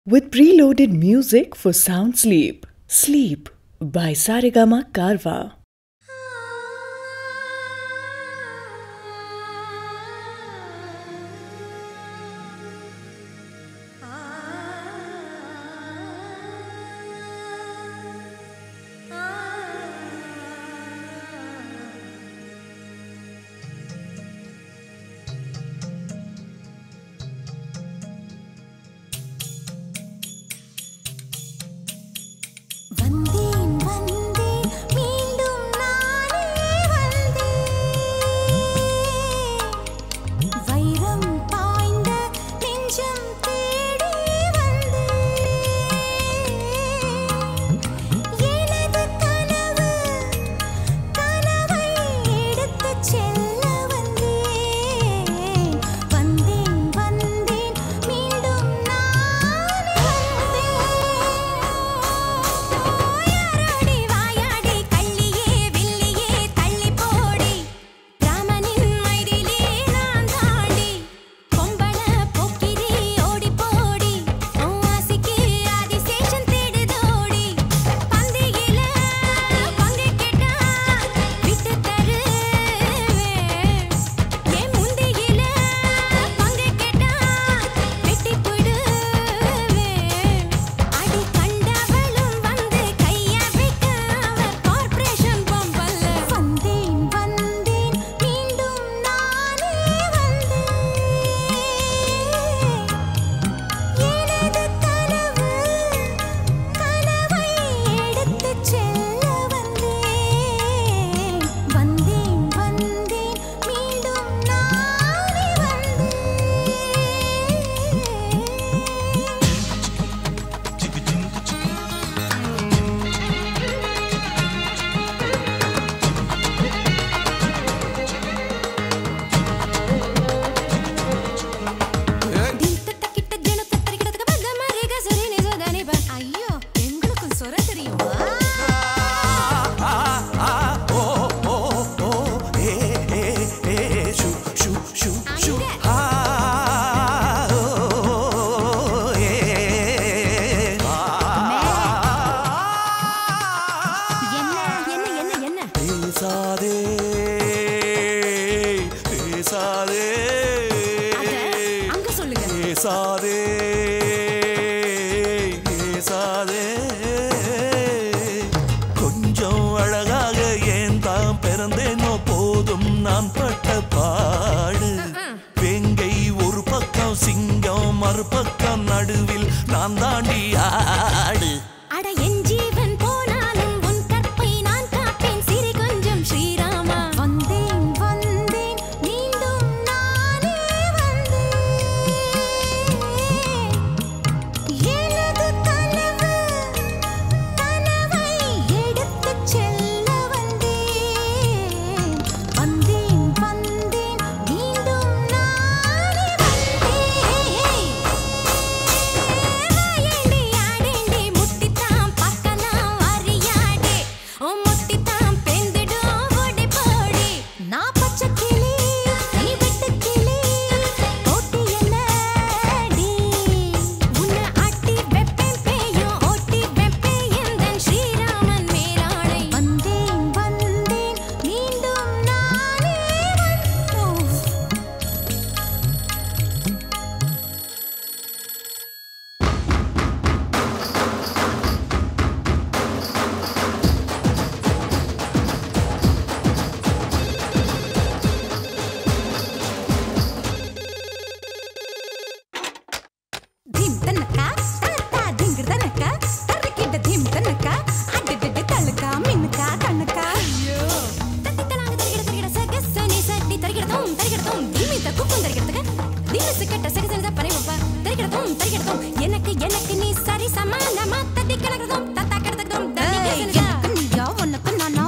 with preloaded music for sound sleep. Sleep by Saregama Karwa. வந்தேன் வந்தேன் மீண்டும் நானே வந்தேன் வைரம் பாய்ந்த நெஞ்சம் தேடி வந்தேன் எனது கனவு கனவை எடுத்துச் செல்ல வந்தேன் வந்தேன் வந்தேன் மீண்டும் நானே யாரோடி வாயாடி கள்ளியே வில்லியே தள்ளி போடி ராமனின் மயிரிலே நான் தாண்டி பொம்பள போக்கிரி ஓடி போடி ஆசிக்கு ஆதிசேஷன் தேடுதோடி பந்தியில பங்கு கேட்டா விட்டு தருவேன் என் முந்தியில பங்கு கேட்டா வெட்டி போயிடுவேன் அடி கண்டவளும் வந்து கைய வைக்க அவ கார்ப்பரேஷன் பொம்பல்ல வந்தேன் வந்தேன் மீண்டும் நானே வந்தேன் எனது கனவு கனவை எடுத்துச் செல்ல வந்தேன் வந்தேன் வந்தேன் மீண்டும் நானே வந்தேன் தின்தத்தக்கிட்ட தினத்தத்தரிக்கிடத்துக்கு பத்த மாதிரி கசரி நிசதானே பா. ஐயோ எங்களுக்கு சொர தெரியுமா அங்க. என்ன என்ன என்ன என்ன பேசாதே பேசாதே அத அங்க சொல்லுங்க பேசாதே பேசாதே கொஞ்சம் அழகாக ஏன் தான் பிறந்தேனோ போதும் நான் பட்ட பாடு வெங்கை ஒரு பக்கம் சிங்கம் மறுபக்கம் நடுவில் நான் தாண்டி ஆடு அட என் ஜீவன் போனாலும் உன் கற்பை நான் காப்பேன் சிறு கொஞ்சம் ஸ்ரீராமா வந்தேன் வந்தேன் மீண்டும் நானே வந்தேன் எனது கனவு கனவை எடுத்துச் செல்ல வந்தேன் வந்தேன் வந்தேன் மீண்டும் நானே வந்தேன் வாயேண்டி ஆடேண்டி முட்டித்தான் பார்க்கலாம் அறியாடே ஓ முட்டித்தான் பெந்திடும் ஓடி போடி நான் பச்சை கிளி நீ வெட்டு கிளி போட்டி என்னடி உன்னை ஆட்டி வெப்பேன் பேயும் ஓட்டி வெப்பேன் எந்தன் ஸ்ரீராமன் மேலாடை வந்தேன் வந்தேன் மீண்டும் நானே வந்தோம் ಧಿಮ್ ತನಕ ತಾತ ಧಿಂಗ್ರ ತನಕ ತರಕಿಡ್ಡ ಧಿಮ್ ತನಕ ಅಡ್ಡಡ್ಡ ತಳಕ ಮಿನ್ಕ ಕಣಕ ತತ್ತಿತಲಾಂಗ ತರಗಿಡ ತರಗಿಡ ಸಗಸನಿ ಸಡ್ಡಿ ತರಗಿಡ ತೋಂ ತರಗಿಡ ತೋಂ திமித குக்கும் தரகிடத்துக்கு தினசு கட்ட சகசனத பனைவப்ப தரகிட தோம் தரகிட தோம் எனக்கு எனக்கு நீ சரி சமானமா தத்தி கணக்கிறதும் தத்தா கிடத்துக்கிறதும் தத்தி நீயா உனக்கு நான்